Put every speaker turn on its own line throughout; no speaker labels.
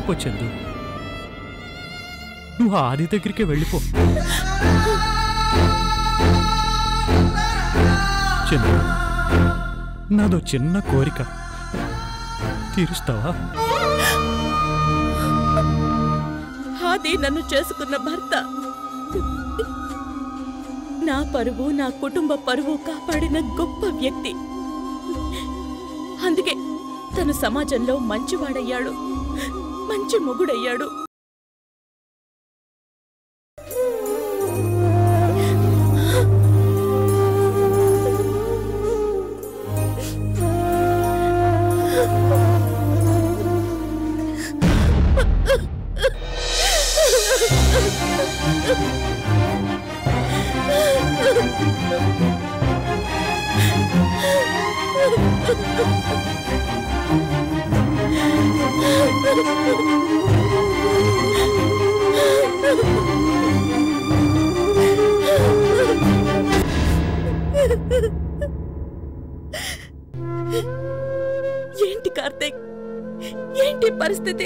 వెళ్ళిపో చందు నువ్వు ఆ ఆది దగ్గరికే వెళ్ళిపో చందు నాదో చిన్న కోరిక తీరుస్తావా
అది నన్ను చేసుకున్న భర్త నా పరువు నా కుటుంబ పరువు కాపాడిన గొప్ప వ్యక్తి అందుకే తను సమాజంలో మంచివాడయ్యాడు మంచి మొగుడయ్యాడు ఏంటి కార్తీక్ ఏంటి పరిస్థితి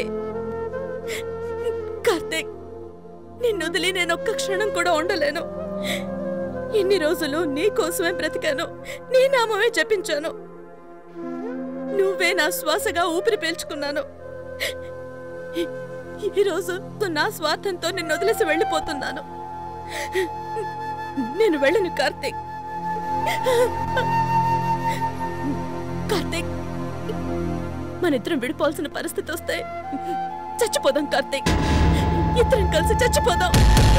కార్తీక్ నిన్ను వదిలి నేను ఒక్క క్షణం కూడా ఉండలేను ఇన్ని రోజులు నీ కోసమే బ్రతికాను నీ నామమే జపించాను నువ్వే నా శ్వాసగా ఊపిరి పీల్చుకున్నాను ఈ- ఈ రోజు నా స్వార్థంతో నిన్ను వదిలేసి వెళ్ళిపోతున్నాను నేను వెళ్ళను కార్తీక్ కార్తీక్ మన ఇద్దరం విడిపోవాల్సిన పరిస్థితి వస్తే చచ్చిపోదాం కార్తీక్ ఇద్దరం కలిసి చచ్చిపోదాం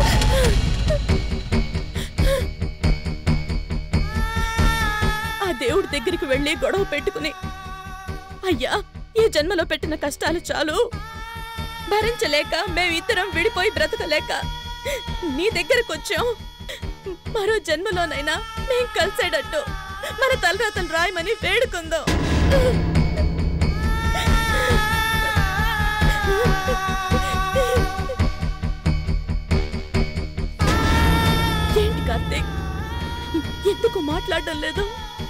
ఆ దేవుడి దగ్గరికి వెళ్ళి గొడవ పెట్టుకుని అయ్యా ఈ జన్మలో పెట్టిన కష్టాలు చాలు భరించలేక మేమిద్దరం విడిపోయి బ్రతకలేక నీ దగ్గరకు వచ్చాం మరో జన్మలోనైనా మేం కలిసేటట్టు మన తలరాతలు రాయమని వేడుకుందాం ఏంటి కార్తీక్ ఎందుకు మాట్లాడడం లేదు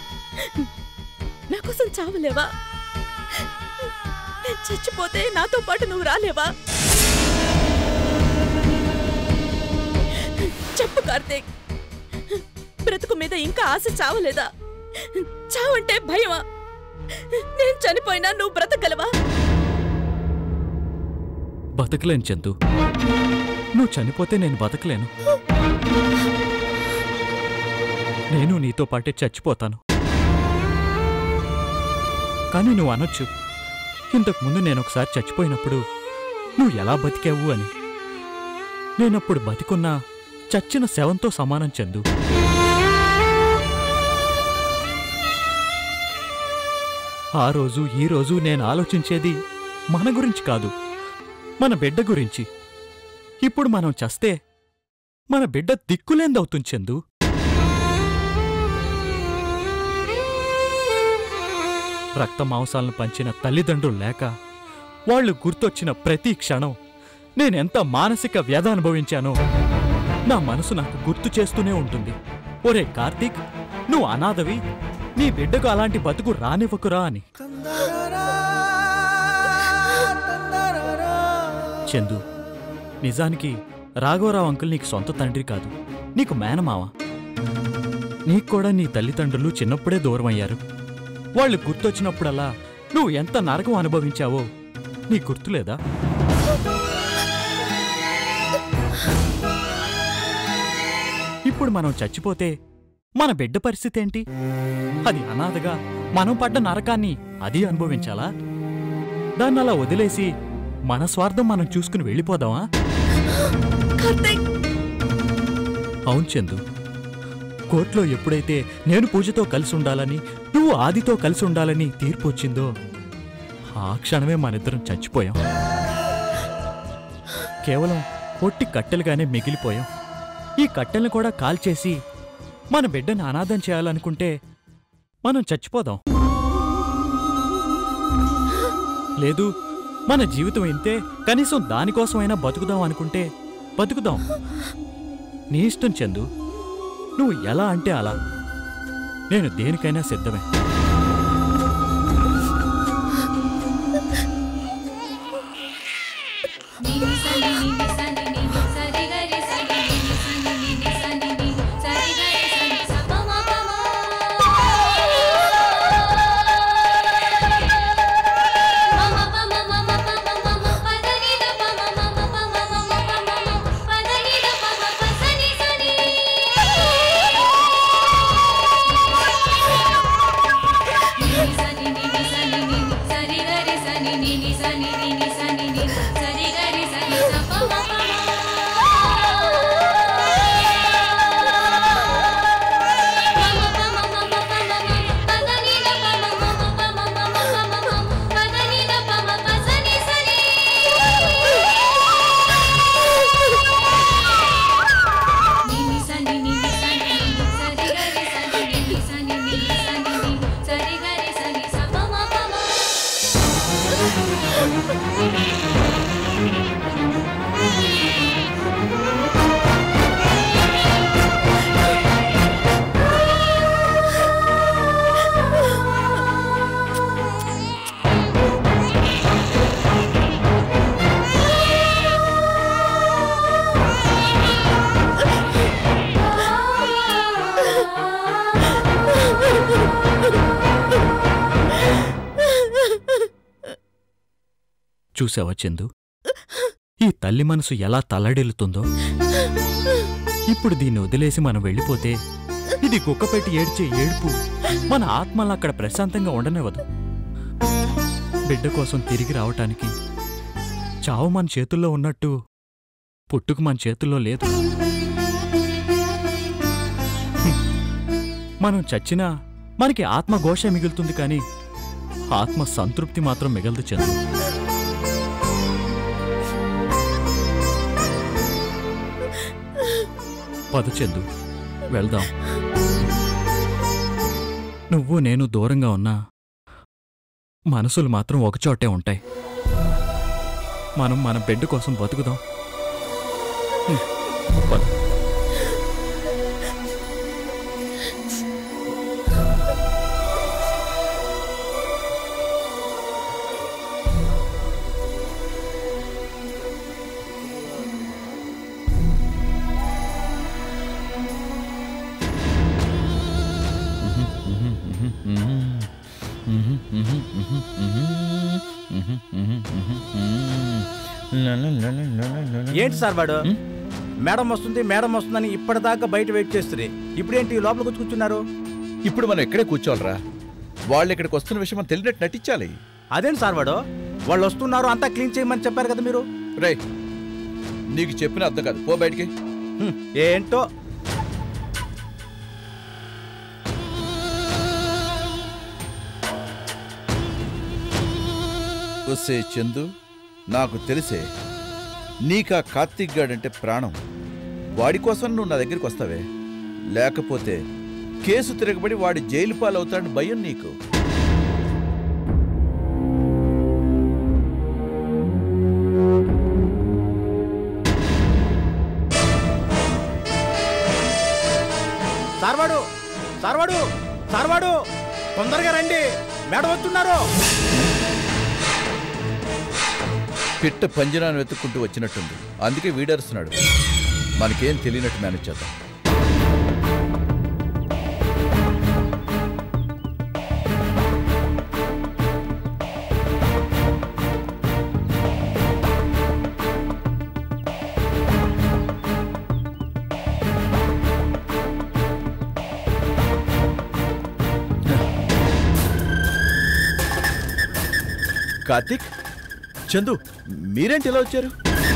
నా కోసం చావలేవా నేను చచ్చిపోతే నాతో పాటు నువ్వు రాలేవా చెప్పు కార్తీక్ బ్రతుకు మీద ఇంకా ఆశ చావలేదా చావంటే భయమా నేను చనిపోయినా నువ్వు బ్రతకగలవా
బతకలేను చందు నువ్వు చనిపోతే నేను బతకలేను నేను నీతో పాటే చచ్చిపోతాను కానీ నువ్వు అనొచ్చు ఇంతకు ముందు నేను ఒకసారి చచ్చిపోయినప్పుడు నువ్వు ఎలా బతికావు అని నేనప్పుడు బతికున్నా చచ్చిన శవంతో సమానం చందు ఆ రోజు ఈ రోజు నేను ఆలోచించేది మన గురించి కాదు మన బిడ్డ గురించి ఇప్పుడు మనం చస్తే మన బిడ్డ దిక్కులేందవుతుంది చందు రక్త మాంసాలను పంచిన తల్లిదండ్రులు లేక వాళ్ళు గుర్తొచ్చిన ప్రతి క్షణం నేనెంత మానసిక వ్యధ అనుభవించానో నా మనసు నాకు గుర్తు చేస్తూనే ఉంటుంది ఒరే కార్తీక్ నువ్వు అనాథవి నీ బిడ్డకు అలాంటి బతుకు రానివ్వకురా అని చందు నిజానికి రాఘవరావు అంకుల్ నీకు సొంత తండ్రి కాదు నీకు మేనమావ నీకు కూడా నీ తల్లిదండ్రులు చిన్నప్పుడే దూరం అయ్యారు వాళ్ళు గుర్తొచ్చినప్పుడల్లా నువ్వు ఎంత నరకం అనుభవించావో నీ గుర్తులేదా ఇప్పుడు మనం చచ్చిపోతే మన బిడ్డ పరిస్థితి ఏంటి అది అనాథగా మనం పడ్డ నరకాన్ని అది అనుభవించాలా దాన్ని అలా వదిలేసి మన స్వార్థం మనం చూసుకుని వెళ్ళిపోదామా
కార్తీక్
అవును చందు కోర్టులో ఎప్పుడైతే నేను పూజతో కలిసి ఉండాలని నువ్వు ఆదితో కలిసి ఉండాలని తీర్పు వచ్చిందో ఆ క్షణమే మనిద్దరం చచ్చిపోయాం కేవలం పొట్టి కట్టెలుగానే మిగిలిపోయాం ఈ కట్టెల్ని కూడా కాల్చేసి మన బిడ్డను అనాథం చేయాలనుకుంటే మనం చచ్చిపోదాం లేదు మన జీవితం ఇంతే కనీసం దానికోసమైనా బతుకుదాం అనుకుంటే బతుకుదాం నీ ఇష్టం చందు నువ్వు ఎలా అంటే అలా నేను దేనికైనా సిద్ధమే చూసావా చందు ఈ తల్లి మనసు ఎలా తల్లడిల్లుతుందో ఇప్పుడు దీన్ని వదిలేసి మనం వెళ్ళిపోతే ఇది కుక్కపెట్టి ఏడ్చే ఏడుపు మన ఆత్మలా అక్కడ ప్రశాంతంగా ఉండనివ్వదు బిడ్డ కోసం తిరిగి రావటానికి చావు మన చేతుల్లో ఉన్నట్టు పుట్టుకు మన చేతుల్లో లేదు హ్మ్. మనం చచ్చినా మనకి ఆత్మఘోష మిగులుతుంది కానీ ఆత్మ సంతృప్తి మాత్రం మిగలదు చందు పద చందు వెళ్దాం నువ్వు నేను దూరంగా ఉన్నా మనసులు మాత్రం ఒకచోటే ఉంటాయి మనం మన బెడ్ కోసం బతుకుదాం హ్మ్. పద.
ఏంటి సార్ వాడు మేడం వస్తుంది మేడం వస్తుందని ఇప్పటిదాకా బయట వెయిట్ చేస్తుంది ఇప్పుడేంటి లోపలికి వచ్చి కూర్చున్నారు
ఇప్పుడు మనం ఎక్కడే కూర్చోవాలరా వాళ్ళు ఇక్కడికి వస్తున్న విషయం మనం తెలియనట్టు నటించాలి
అదేంటి సార్ వాడు వాళ్ళు వస్తున్నారు అంతా క్లీన్ చేయమని చెప్పారు కదా మీరు
రే నీకు చెప్పిన అర్థం కాదు పో బయటికి
హ్మ్, ఏంటో
వస్తే చందు నాకు తెలిసే నీకా కార్తీక్ గాడంటే ప్రాణం వాడి కోసం నువ్వు నా దగ్గరికి వస్తావే లేకపోతే కేసు తిరగబడి వాడి జైలు పాలవుతాడని భయం నీకు
సార్వాడు సార్వాడు సార్వాడు తొందరగా రండి మేడం వస్తున్నారు
పిట్ట పంజరాన్ని వెతుక్కుంటూ వచ్చినట్టుంది అందుకే వీడరుస్తున్నాడు మనకేం తెలియనట్టు మేనేజ్ చేద్దాం కార్తీక్ చందు మీరేంటి ఇలా వచ్చారు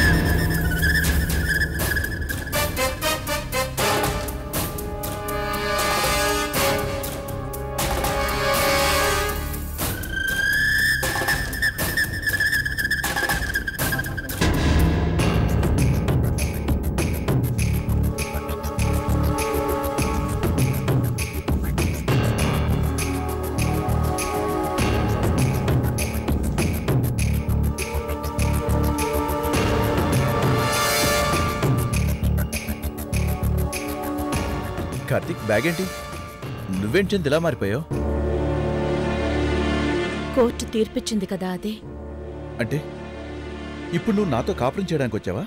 కార్తీక్ బ్యాగ్ ఏంటి నువ్వేం చందు ఇలా మారిపోయావు
కోర్టు తీర్పిచ్చింది కదా అదే
అంటే ఇప్పుడు నువ్వు నాతో కాపురం చేయడానికి వచ్చావా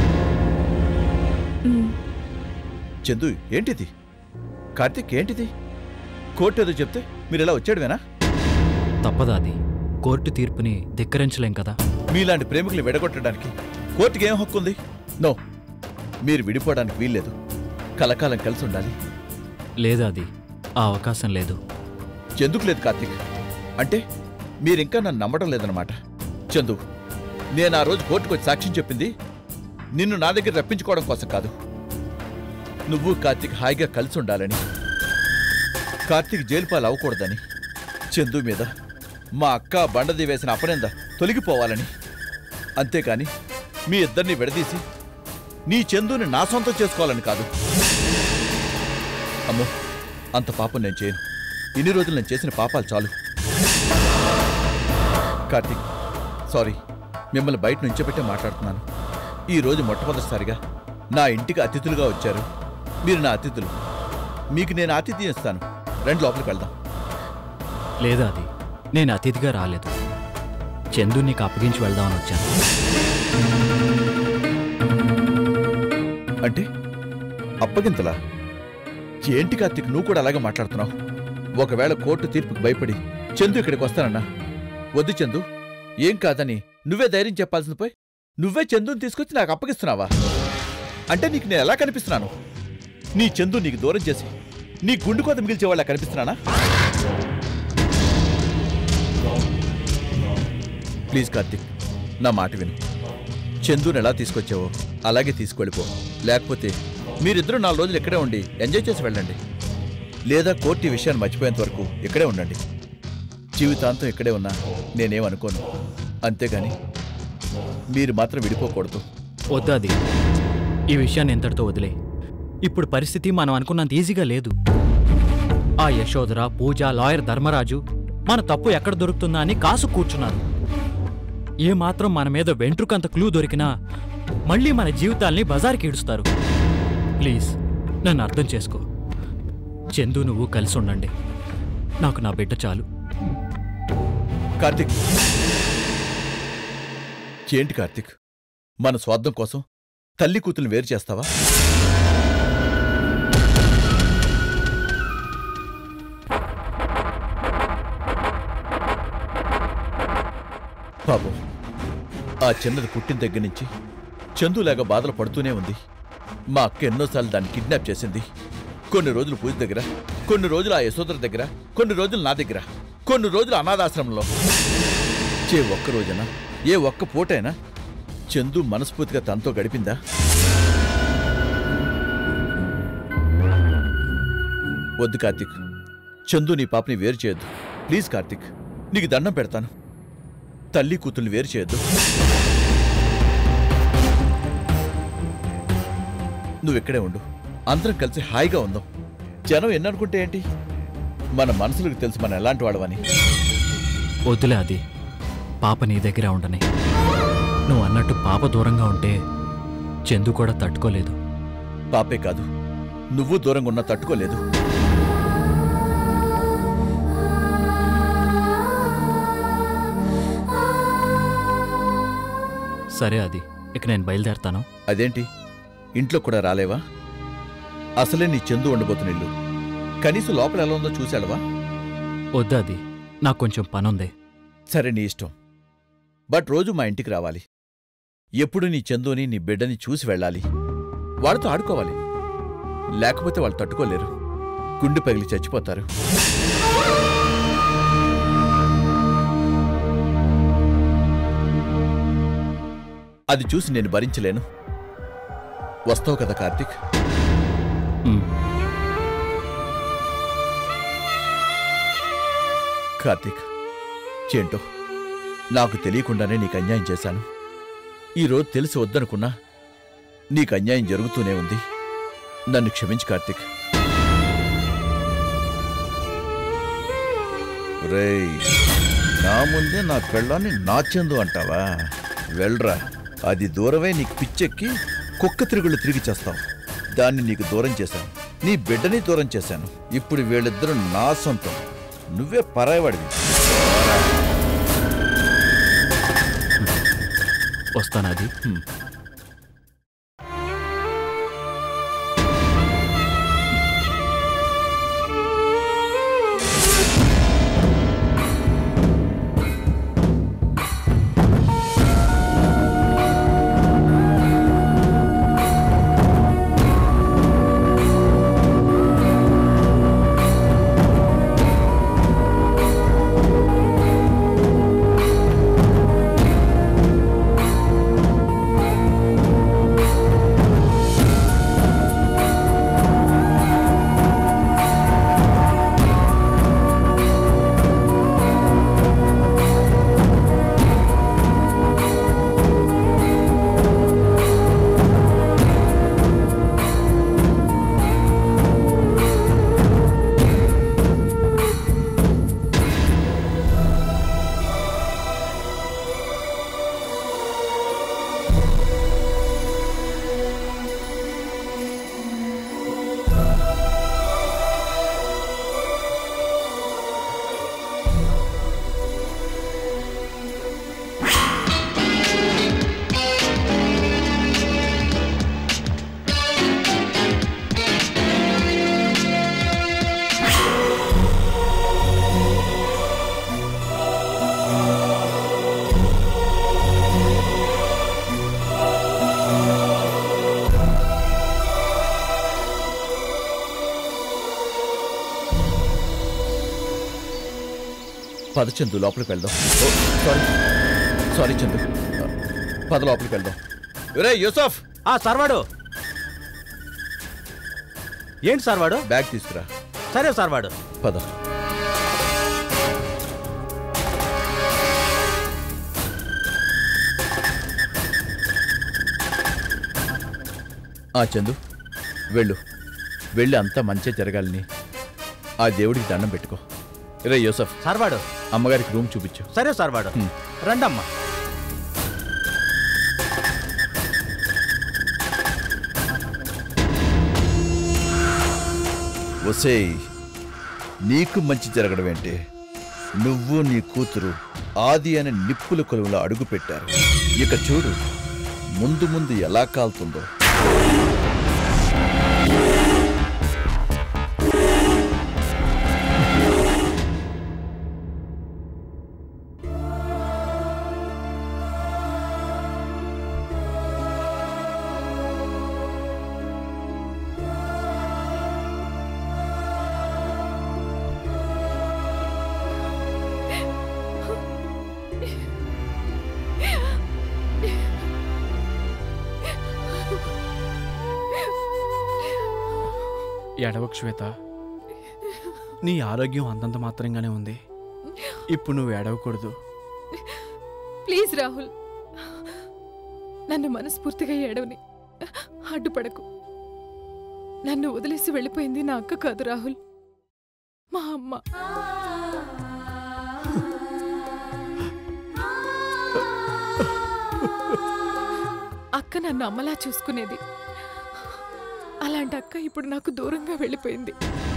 చందు ఏంటిది కార్తీక్ ఏంటిది కోర్టు ఏదో చెప్తే మీరు ఇలా వచ్చాడువేనా
తప్పదా అది కోర్టు తీర్పుని ధిక్కరించలేం కదా
మీలాంటి ప్రేమికులు విడగొట్టడానికి కోర్టుకి ఏం హక్కు ఉంది నో మీరు విడిపోవడానికి వీల్లేదు కలకాలం కలిసి ఉండాలి
లేదా అది ఆ అవకాశం లేదు
ఎందుకు లేదు కార్తీక్ అంటే మీరింకా నన్ను నమ్మడం లేదన్నమాట చందు నేను ఆ రోజు కోర్టుకు వచ్చి సాక్ష్యం చెప్పింది నిన్ను నా దగ్గర రప్పించుకోవడం కోసం కాదు నువ్వు కార్తీక్ హాయిగా కలిసి ఉండాలని కార్తీక్ జైలు పాలు అవ్వకూడదని చందు మీద మా అక్క బండది వేసిన అపనింద తొలగిపోవాలని అంతేకాని మీ ఇద్దరిని విడదీసి నీ చందుని నా సొంతం చేసుకోవాలని కాదు అమ్మో అంత పాపం నేను చేయను ఇన్ని రోజులు నేను చేసిన పాపాలు చాలు కార్తీక్ సారీ మిమ్మల్ని బయట నుంచోబెట్టే మాట్లాడుతున్నాను ఈ రోజు మొట్టమొదటిసారిగా నా ఇంటికి అతిథులుగా వచ్చారు మీరు నా అతిథులు మీకు నేను ఆతిథ్యం ఇస్తాను రెండు లోపలికి వెళ్దాం
లేదా అది నేను అతిథిగా రాలేదు చందు నీకు అప్పగించి వెళ్దామని వచ్చాను
అంటే అప్పగింతలా ఏంటి కార్తీక్ నువ్వు కూడా అలాగే మాట్లాడుతున్నావు ఒకవేళ కోర్టు తీర్పుకి భయపడి చందు ఇక్కడికి వస్తానన్నా వద్దు చందు ఏం కాదని నువ్వే ధైర్యం చెప్పాల్సింది పోయి నువ్వే చందుని తీసుకొచ్చి నాకు అప్పగిస్తున్నావా అంటే నీకు నేను ఎలా కనిపిస్తున్నాను నీ చందు నీకు దూరం చేసి నీ గుండు కోత మిగిల్చే వాళ్ళ కనిపిస్తున్నానా ప్లీజ్ కార్తీక్ నా మాట విను చందుని ఎలా తీసుకొచ్చావో అలాగే తీసుకెళ్ళిపో లేకపోతే మీరిద్దరూ నాలుగు రోజులు ఇక్కడే ఉండి ఎంజాయ్ చేసి వెళ్ళండి లేదా కోర్టు ఈ విషయాన్ని మర్చిపోయేంత వరకు ఇక్కడే ఉండండి జీవితాంతం ఇక్కడే ఉన్నా నేనేమనుకోను అంతేగాని మీరు మాత్రం విడిపోకూడదు
వద్దు అది ఈ విషయాన్ని ఇంతటితో వదిలే ఇప్పుడు పరిస్థితి మనం అనుకున్నంత ఈజీగా లేదు ఆ యశోధర పూజ లాయర్ ధర్మరాజు మన తప్పు ఎక్కడ దొరుకుతుందా అని కాసు కూర్చున్నారు ఏ మాత్రం మన మీద వెంట్రుకంత క్లూ దొరికినా మళ్ళీ మన జీవితాల్ని బజార్కి ఈడుస్తారు ప్లీజ్ నన్ను అర్థం చేసుకో చందు నువ్వు కలిసి ఉండండి నాకు నా బిడ్డ చాలు
కార్తిక్ ఏంటి కార్తిక్ మన స్వార్థం కోసం తల్లి కూతుల్ని వేరు చేస్తావా పాపం ఆ చిన్నది పుట్టిన దగ్గర నుంచి చందులాగా బాధలు పడుతూనే ఉంది మా అక్క ఎన్నోసార్లు దాన్ని కిడ్నాప్ చేసింది కొన్ని రోజులు పూజ దగ్గర కొన్ని రోజులు ఆ యశోదర దగ్గర కొన్ని రోజులు నా దగ్గర కొన్ని రోజులు అనాథాశ్రమంలో చే ఒక్క రోజైనా ఏ ఒక్క పూటైనా చందు మనస్ఫూర్తిగా తనతో గడిపిందా వద్దు కార్తిక్ చందు నీ పాపని వేరు చేయొద్దు ప్లీజ్ కార్తిక్ నీకు దండం పెడతాను తల్లి కూతుర్ని వేరు చేయొద్దు నువ్వు ఇక్కడే ఉండు అందరం కలిసి హాయిగా ఉందాం జనం ఎన్ననుకుంటే ఏంటి మన మనసులకు తెలుసు మనం ఎలాంటి వాడవని
వద్దులే అది పాప నీ దగ్గర ఉండని నువ్వు అన్నట్టు పాప దూరంగా ఉంటే చందు కూడా తట్టుకోలేదు
పాపే కాదు నువ్వు దూరంగా ఉన్నా తట్టుకోలేదు
సరే అది ఇక నేను బయలుదేరతాను
అదేంటి ఇంట్లో కూడా రాలేవా అసలే నీ చందు ఉండబోతున్న ఇల్లు కనీసం లోపల ఎలా ఉందో చూశాడవా
వద్దు అది నాకు కొంచెం పనుంది
సరే నీ ఇష్టం బట్ రోజు మా ఇంటికి రావాలి ఎప్పుడు నీ చందుని నీ బిడ్డని చూసి వెళ్ళాలి వాళ్ళతో ఆడుకోవాలి లేకపోతే వాళ్ళు తట్టుకోలేరు గుండె పగిలి చచ్చిపోతారు అది చూసి నేను భరించలేను వస్తావు కదా కార్తీక్
ఉమ్,
కార్తీక్ చేంటో నాకు తెలియకుండానే నీకు అన్యాయం చేశాను ఈరోజు తెలిసి వద్దనుకున్నా నీకు అన్యాయం జరుగుతూనే ఉంది నన్ను క్షమించు కార్తీక్ రేయ్ నా ముందే నా పెళ్ళాన్ని నాచెందు అంటావా వెళ్ళరా అది దూరమే నీకు పిచ్చెక్కి కుక్క తిరుగుళ్ళు తిరిగి చేస్తావు దాన్ని నీకు దూరం చేశాను నీ బిడ్డని దూరం చేశాను ఇప్పుడు వీళ్ళిద్దరూ నా సొంతం నువ్వే పరాయవాడివి
వస్తానాది
హ్మ్. పద చందు లోపలికి వెళ్దాం ఓ, సారీ సారీ చందు పద లోపలికి వెళ్దాం రే యూసఫ్
ఆ సర్వాడు ఏంటి సర్వాడు
బ్యాగ్ తీసుకురా
సరే సర్వాడు
పద ఆ చందు వెళ్ళు వెళ్ళి అంతా మంచిగా జరగాలని ఆ దేవుడికి దండం పెట్టుకో రే యూసఫ్
సర్వాడు
అమ్మగారికి రూమ్ చూపించు
సరే సర్వాడు
హ్మ్.
రండమ్మా
ఒసేయ్ నీకు మంచి జరగడం ఏంటి నువ్వు నీ కూతురు ఆది అనే నిప్పుల కొలువులో అడుగు పెట్టారు ఇక చూడు ముందు ముందు ఎలా కాలుతుందో
ఎడవకు శ్వేత నీ ఆరోగ్యం అంతంత మాత్రంగానే ఉంది ఇప్పుడు నువ్వు ఎడవకూడదు
ప్లీజ్ రాహుల్ నన్ను మనస్ఫూర్తిగా ఏడవని అడ్డుపడకు నన్ను వదిలేసి వెళ్ళిపోయింది నా అక్క కాదు రాహుల్ మా అమ్మ అక్క నన్ను అమ్మలా చూసుకునేది అలాంటి అక్క ఇప్పుడు నాకు దూరంగా వెళ్ళిపోయింది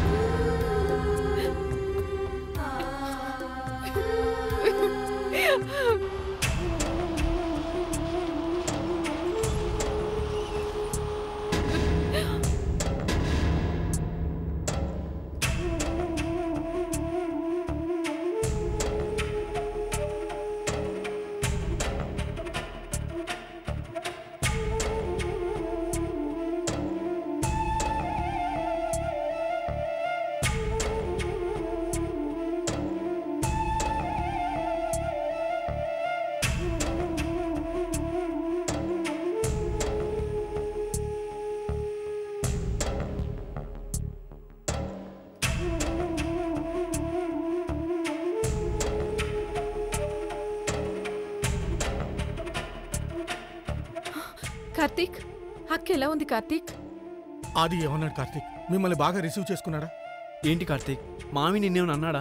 కార్తీక్ అక్క ఎలా ఉంది కార్తీక్
ఆది ఏమన్నాడు కార్తీక్ మిమ్మల్ని బాగా రిసీవ్ చేసుకున్నాడా
ఏంటి కార్తీక్ మామి నిన్నేమని అన్నాడా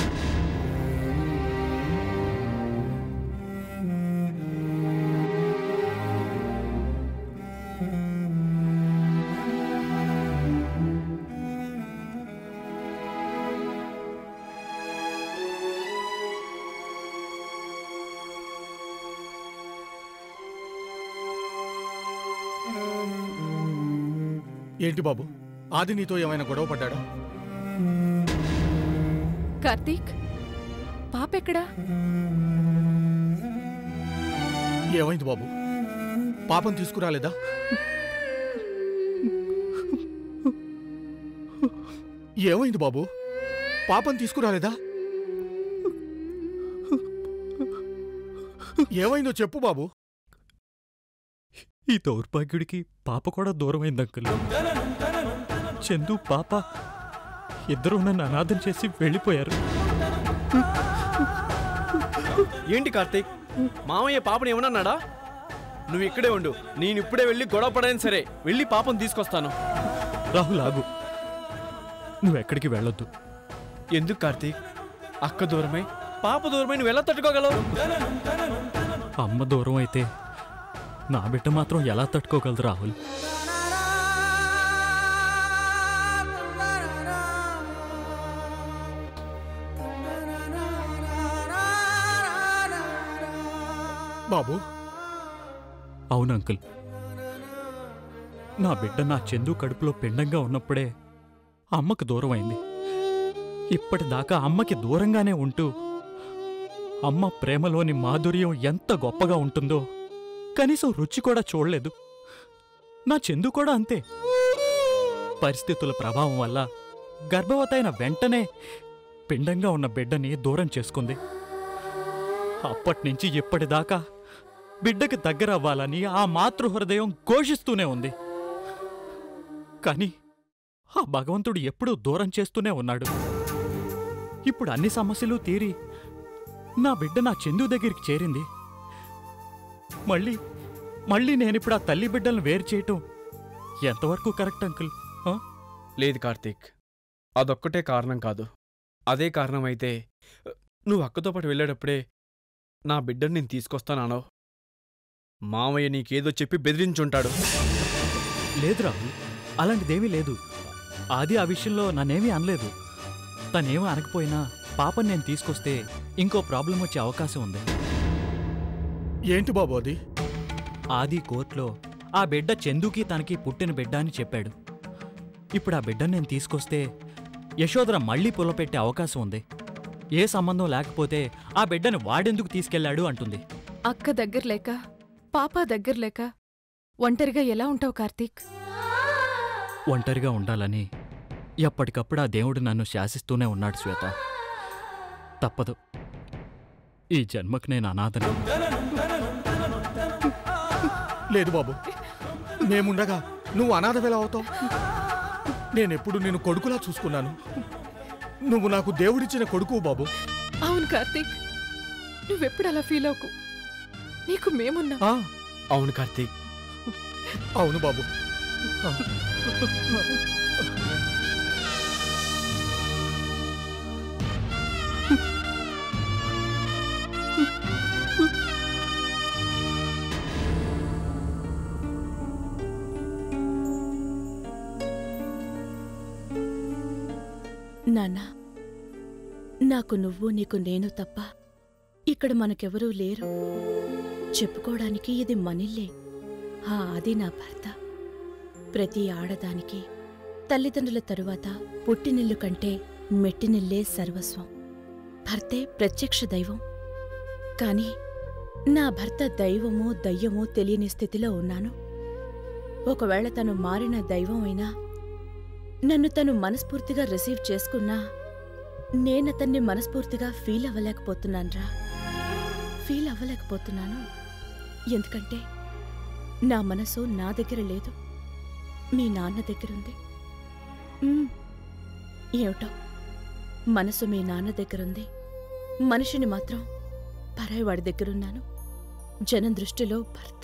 ఏంటి బాబు ఆది నీతో ఏమైనా గొడవ పడ్డాడా
కార్తీక్ పాప ఎక్కడా
ఏమైంది బాబు పాపం తీసుకురాలేదా ఏమైంది బాబు పాపం తీసుకురాలేదా ఏమైందో చెప్పు బాబు
ఈ దౌర్భాగ్యుడికి పాప కూడా దూరమైంది అంకుల్ చందు పాప ఇద్దరూ నన్ను అనాథం చేసి వెళ్ళిపోయారు
ఏంటి కార్తీక్ మామయ్య పాపని ఏమన్నాడా నువ్వు ఇక్కడే ఉండు నేను ఇప్పుడే వెళ్ళి గొడవ పడైనా సరే వెళ్ళి పాపం తీసుకొస్తాను
రాహుల్ ఆగు నువ్వెక్కడికి వెళ్ళొద్దు
ఎందుకు కార్తీక్ అక్క దూరమై పాప దూరమై నువ్వు ఎలా తట్టుకోగలవు
అమ్మ దూరం అయితే నా బిడ్డ మాత్రం ఎలా తట్టుకోగలదు రాహుల్
బాబు
అవును అంకుల్ నా బిడ్డ నా చందు కడుపులో పిండంగా ఉన్నప్పుడే అమ్మకు దూరం అయింది ఇప్పటిదాకా అమ్మకి దూరంగానే ఉంటూ అమ్మ ప్రేమలోని మాధుర్యం ఎంత గొప్పగా ఉంటుందో కనీసం రుచి కూడా చూడలేదు నా చందు కూడా అంతే పరిస్థితుల ప్రభావం వల్ల గర్భవతైన వెంటనే పిండంగా ఉన్న బిడ్డని దూరం చేసుకుంది అప్పట్నుంచి ఇప్పటిదాకా బిడ్డకి దగ్గర అవ్వాలని ఆ మాతృహృదయం ఘోషిస్తూనే ఉంది కానీ ఆ భగవంతుడు ఎప్పుడూ దూరం చేస్తూనే ఉన్నాడు ఇప్పుడు అన్ని సమస్యలు తీరి నా బిడ్డ నా చందు దగ్గరికి చేరింది మళ్ళీ మళ్ళీ నేనిప్పుడు ఆ తల్లి బిడ్డలను వేరు చేయటం ఎంతవరకు కరెక్ట్ అంకుల్ ఆ?
లేదు కార్తీక్ అదొక్కటే కారణం కాదు అదే కారణం అయితే నువ్వు అక్కతో పాటు వెళ్ళేటప్పుడే నా బిడ్డని నేను తీసుకొస్తానానో మామయ్య నీకేదో చెప్పి బెదిరించుంటాడు
లేదు రాహుల్ అలాంటిదేమీ లేదు ఆది ఆ విషయంలో నన్నేమీ అనలేదు తనేమీ అనకపోయినా పాపని నేను తీసుకొస్తే ఇంకో ప్రాబ్లం వచ్చే అవకాశం ఉంది
ఏంటి బాబు అది
ఆది కోర్టులో ఆ బిడ్డ చందుకి తనకి పుట్టిన బిడ్డ అని చెప్పాడు ఇప్పుడు ఆ బిడ్డను నేను తీసుకొస్తే యశోధర మళ్ళీ పుల్లపెట్టే అవకాశం ఉంది ఏ సంబంధం లేకపోతే ఆ బిడ్డని వాడెందుకు తీసుకెళ్లాడు అంటుంది
అక్క దగ్గర లేక పాప దగ్గర లేక ఒంటరిగా ఎలా ఉంటావు కార్తీక్
ఒంటరిగా ఉండాలని ఎప్పటికప్పుడు ఆ దేవుడు నన్ను శాసిస్తూనే ఉన్నాడు శ్వేత తప్పదు ఈ జన్మకు నేను అనాథను
లేదు బాబు మేముండగా నువ్వు అనాథవెలా అవుతావు నేనెప్పుడు నిన్ను కొడుకులా చూసుకున్నాను నువ్వు నాకు దేవుడిచ్చిన కొడుకు బాబు
అవును కార్తీక్ నువ్వెప్పుడు అలా ఫీల్ అవ్వకు నీకు మేమున్నా
ఆ,
అవును కార్తీక్
అవును బాబు ఆ.
నాన్న నాకు నువ్వు నీకు నేను తప్ప ఇక్కడ మనకెవరూ లేరు చెప్పుకోవడానికి ఇది మనిల్లే ఆ అది నా భర్త ప్రతి ఆడదానికి తల్లిదండ్రుల తరువాత పుట్టినిల్లు కంటే మెట్టినిల్లే సర్వస్వం భర్తే ప్రత్యక్ష దైవం కాని నా భర్త దైవమో దయ్యమో తెలియని స్థితిలో ఉన్నాను ఒకవేళ తను మారిన దైవం అయినా నన్ను తను మనస్ఫూర్తిగా రిసీవ్ చేసుకున్నా నేనతన్ని మనస్ఫూర్తిగా ఫీల్ అవ్వలేకపోతున్నాన్రా ఫీల్ అవ్వలేకపోతున్నాను ఎందుకంటే నా మనసు నా దగ్గర లేదు మీ నాన్న దగ్గరుంది మ్మ్. ఏమిటో మనసు మీ నాన్న దగ్గరుంది మనిషిని మాత్రం పరాయివాడి దగ్గరున్నాను జనం దృష్టిలో భర్త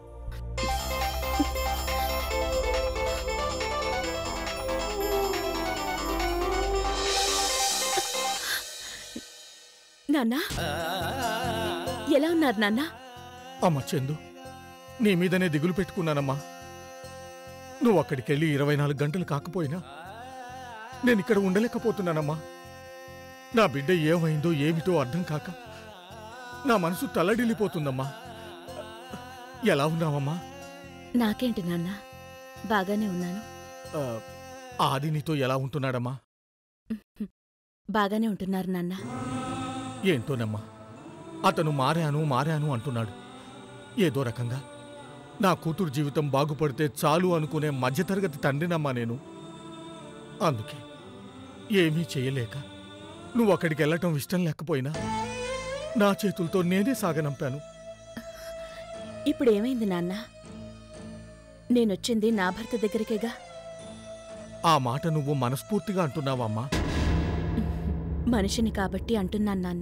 నాన్నా ఎలా ఉన్నారు నాన్నా
అమ్మ చందు నీ మీదనే దిగులు పెట్టుకున్నానమ్మా నువ్వు అక్కడికెళ్ళి ఇరవై నాలుగు గంటలు కాకపోయినా నేను ఇక్కడ ఉండలేకపోతున్నానమ్మా నా బిడ్డ ఏమైందో ఏమిటో అర్థం కాక నా మనసు తల్లడిల్లిపోతుందమ్మా ఎలా ఉన్నావమ్మా
నాకేంటి నాన్నా బాగానే ఉన్నాను
ఆ, ఆది నీతో ఎలా ఉంటున్నాడమ్మా
బాగానే ఉంటున్నారు నాన్న
ఏంటోనమ్మా అతను మారాను మారాను అంటున్నాడు ఏదో రకంగా నా కూతురు జీవితం బాగుపడితే చాలు అనుకునే మధ్యతరగతి తండ్రినమ్మా నేను అందుకే ఏమీ చేయలేక నువ్వు అక్కడికి వెళ్ళటం ఇష్టం లేకపోయినా నా చేతులతో నేనే సాగనంపాను
ఇప్పుడు ఏమైంది నాన్న నేనొచ్చింది నా భర్త దగ్గరికేగా
ఆ మాట నువ్వు మనస్ఫూర్తిగా అంటున్నావమ్మా
మనిషిని కాబట్టి అంటున్నాను నాన్న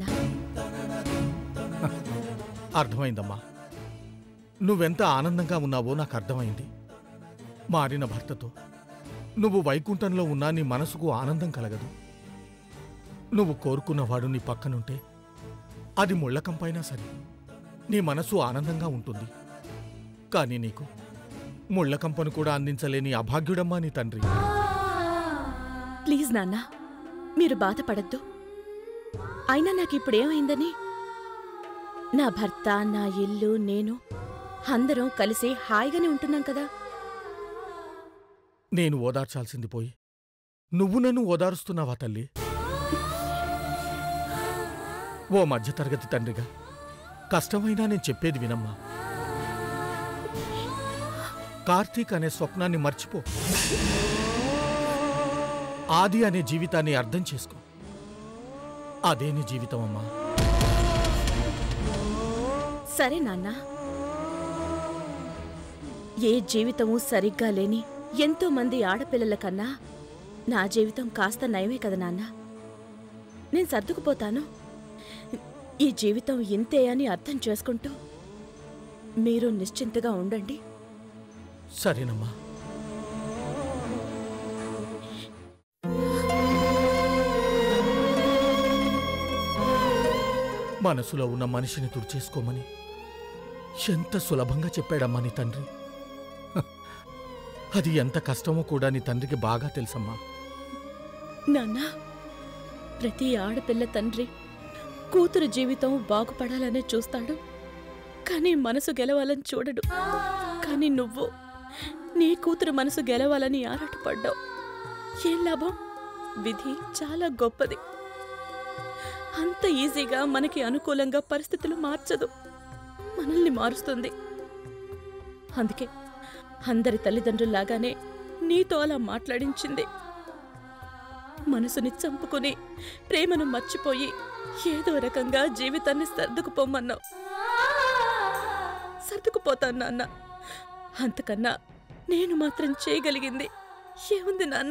అర్థమైందమ్మా నువ్వెంత ఆనందంగా ఉన్నావో నాకు అర్థమైంది మారిన భర్తతో నువ్వు వైకుంఠంలో ఉన్నా నీ మనసుకు ఆనందం కలగదు నువ్వు కోరుకున్నవాడు నీ పక్కనుంటే అది ముళ్ళకంపైనా సరే నీ మనసు ఆనందంగా ఉంటుంది కానీ నీకు ముళ్ళకంపను కూడా అందించలేని అభాగ్యుడమ్మా నీ తండ్రి
ప్లీజ్ నాన్న మీరు బాధపడద్దు అయినా నాకు ఇప్పుడేమైందని నా భర్త నా ఇల్లు నేను అందరం కలిసి హాయిగానే ఉంటున్నాం కదా
నేను ఓదార్చాల్సింది పోయి నువ్వు నన్ను ఓదారుస్తున్నావా తల్లి ఓ మధ్యతరగతి తండ్రిగా కష్టమైనా నేను చెప్పేది వినమ్మా కార్తీక్ అనే స్వప్నాన్ని మర్చిపో ఆది అనే జీవితాన్ని అర్థం చేసుకో అదే నీ జీవితం అమ్మా
సరే నాన్న ఏ జీవితము సరిగ్గా లేని ఎంతో మంది ఆడపిల్లల కన్నా నా జీవితం కాస్త నయమే కదా నాన్న నేను సర్దుకుపోతాను ఈ జీవితం ఇంతే అని అర్థం చేసుకుంటూ మీరు నిశ్చింతగా ఉండండి
సరేనమ్మా మనసులో ఉన్న మనిషిని తుడిచేసుకోమని ఎంత సులభంగా చెప్పాడమ్మా నీ తండ్రి హ, అది ఎంత కష్టమో కూడా నీ తండ్రికి బాగా తెలుసమ్మా
నాన్న ప్రతి ఆడపిల్ల తండ్రి కూతురు జీవితం బాగుపడాలనే చూస్తాడు కానీ మనసు గెలవాలని చూడడు కానీ నువ్వు నీ కూతురు మనసు గెలవాలని ఆరాటపడ్డావు ఏం లాభం విధి చాలా గొప్పది అంత ఈజీగా మనకి అనుకూలంగా పరిస్థితులు మార్చదు మనల్ని మారుస్తుంది అందుకే అందరి తల్లిదండ్రుల్లాగానే నీతో అలా మాట్లాడించింది మనసుని చంపుకుని ప్రేమను మర్చిపోయి ఏదో రకంగా జీవితాన్ని సర్దుకుపోమన్నావు సర్దుకుపోతాను నాన్న అంతకన్నా నేను మాత్రం చేయగలిగింది ఏముంది నాన్న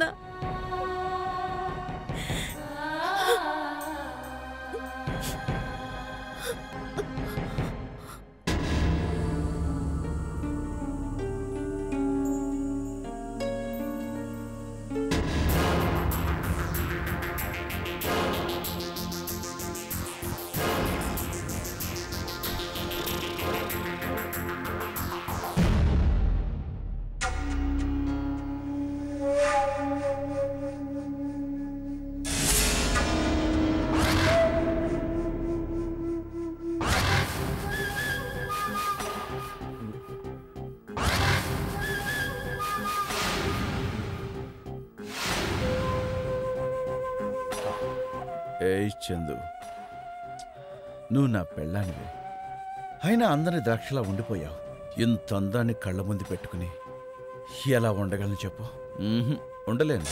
ఏయ్ చందు నువ్వు నా పెళ్ళానివే అయినా అందరి ద్రాక్షలా ఉండిపోయావు ఇంత అందాన్ని కళ్ళ ముందు పెట్టుకుని ఎలా ఉండగలను చెప్పు మ్మ్హ్, ఉండలేను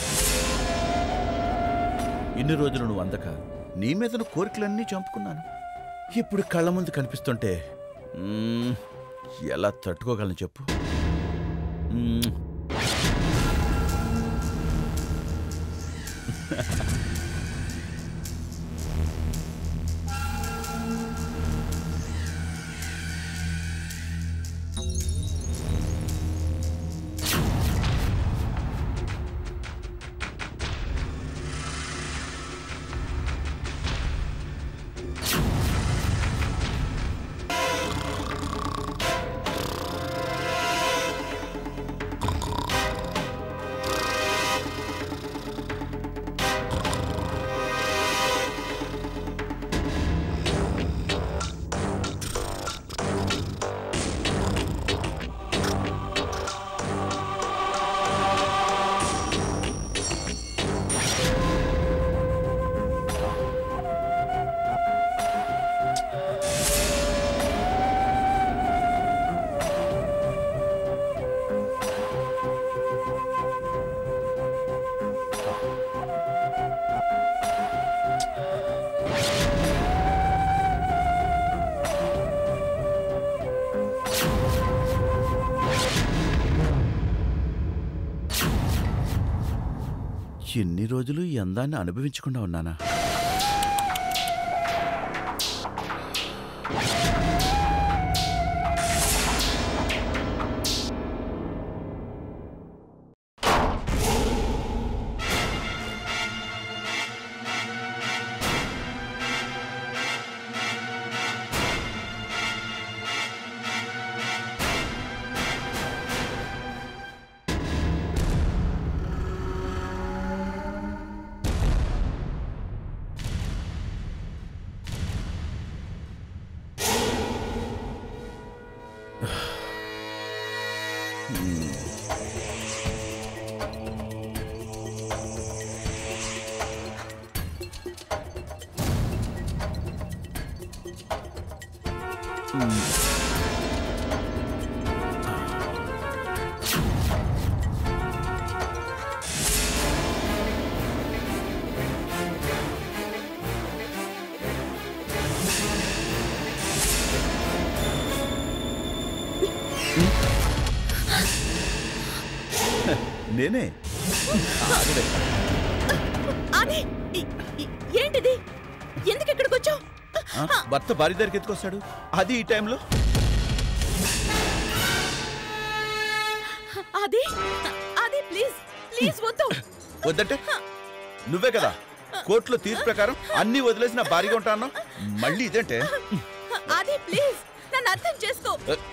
ఇన్ని రోజులు నువ్వు అందక నీ మీద కోరికలన్నీ చంపుకున్నాను ఇప్పుడు కళ్ళ ముందు కనిపిస్తుంటే మ్మ్, ఎలా తట్టుకోగలను చెప్పు మ్మ్. ఎన్ని రోజులు ఈ అందాన్ని అనుభవించకుండా ఉన్నానా నేనే ఆగలే.
అది ఇ- ఇ- ఏంటిది ఎందుకు ఇక్కడికి వచ్చావు
ఆ, భర్త భార్య దగ్గరికి ఎత్తుకొస్తాడు అది ఈ టైంలో
అది అది ప్లీజ్ ప్లీజ్ వద్దు
వద్దంటే నువ్వే కదా కోర్టులో తీర్పు ప్రకారం అన్ని వదిలేసి నా భారీగా ఉంటా అన్నావు మళ్ళీ ఇదేంటే
అది ప్లీజ్ నన్ను అర్థం చేసుకో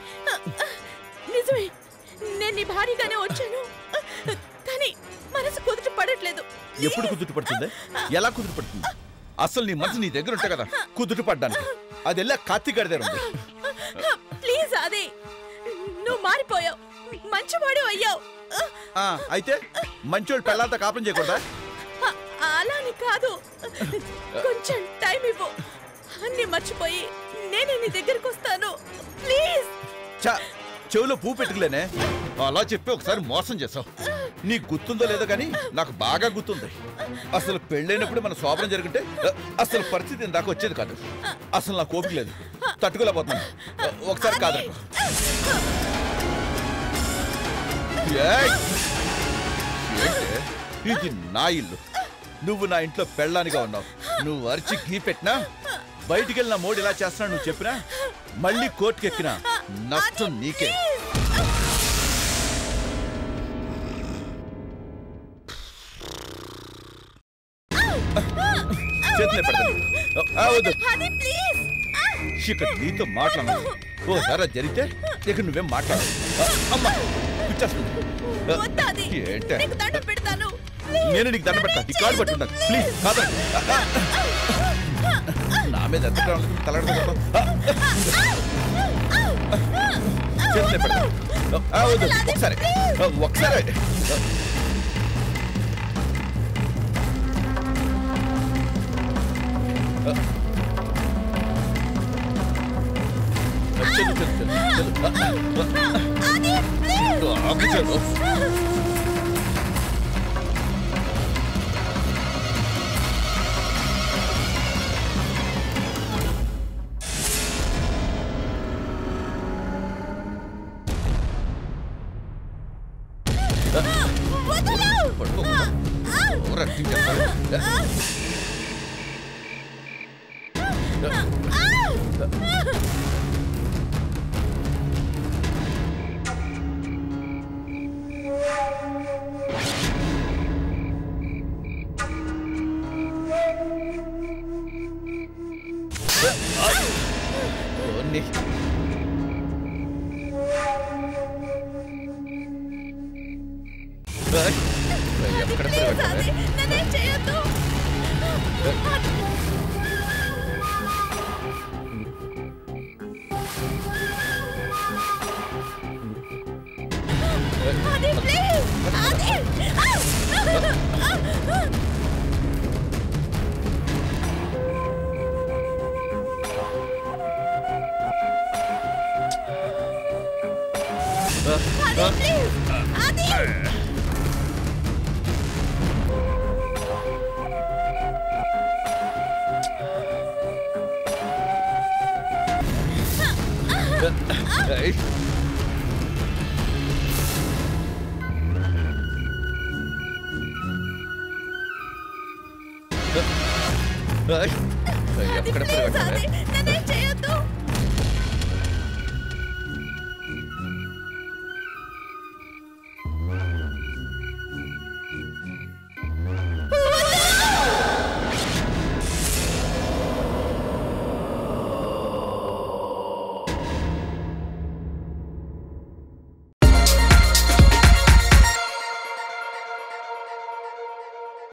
నిజమే నేను నీ భారీగానే వచ్చాను కానీ మనసు కుదుట పడట్లేదు
ఎప్పుడు కుదుట పడుతుంది ఎలా కుదుట పడుతుంది అసలు నీ మనసు నీ దగ్గర ఉంటే కదా కుదుట పడ్డానికి అది వెళ్ళా కార్తీక్ గారి దగ్గర ఉంది
ప్లీజ్ అది నువ్వు మారిపోయావు మంచివాడు అయ్యావు
ఆ, అయితే మంచోళ్ళు పెళ్ళాంతా కాపం చేయకూడదా
అలా అని కాదు కొంచెం టైం ఇవ్వు అన్ని మర్చిపోయి నేనే నీ దగ్గరకు వస్తాను ప్లీజ్
చా చెవిలో పువ్వు పెట్టుకులేనే అలా చెప్పి ఒకసారి మోసం చేసావు నీకు గుర్తుందో లేదో కానీ నాకు బాగా గుర్తుంది అసలు పెళ్ళైనప్పుడు మన శోభనం జరుగుంటే అ, అసలు పరిస్థితి ఇందాక వచ్చేది కాదు అసలు నాకు ఓపిక లేదు తట్టుకోలేకపోతున్నాను అ, ఒకసారి కాదు ఇది నా ఇల్లు నువ్వు నా ఇంట్లో పెళ్ళానిగా ఉన్నావు నువ్వు అరిచి గీ పెట్టినా బయటికి వెళ్ళిన మోడు ఇలా చేస్తున్నా నువ్వు చెప్పినా మళ్ళీ కోర్టుకి ఎక్కినా నష్టం నీకే చేతులే పెడతాను ఆ, వద్దు
అది ప్లీజ్
ఇక్కడ నీతో మాట్లాడను ఓ సరే జరిగితే ఇక నువ్వేం మాట్లాడు అమ్మా పిచ్చేస్తుంది ఆ,
వద్దు అది
ఏంటే
నీకు దండం పెడతాను
నేను నీకు దండ పెడతా నీ కాలు పట్టుకుంటాను ప్లీజ్ కాదండి నా మీద ఎంత తలడదు చేతులే పెడతాను ఆ, వద్దు ఒకసారి ఆ, ఒకసారి చలు చలు చలు చలు ఆగు చలు పడుకో ఓవర్ యాక్టింగ్ చేస్తాడు ఓన్ని. ఏయ్, ఎక్కడ
ప్లీజ్
తిరగట్లే?
అది నన్నేం చేయొద్దు అది ప్లీజ్ అది అది ప్లీజ్ అది
ఏయ్. ఏయ్, ఎక్కడ పరిగెడతావే?
నన్నేం చేయొద్దు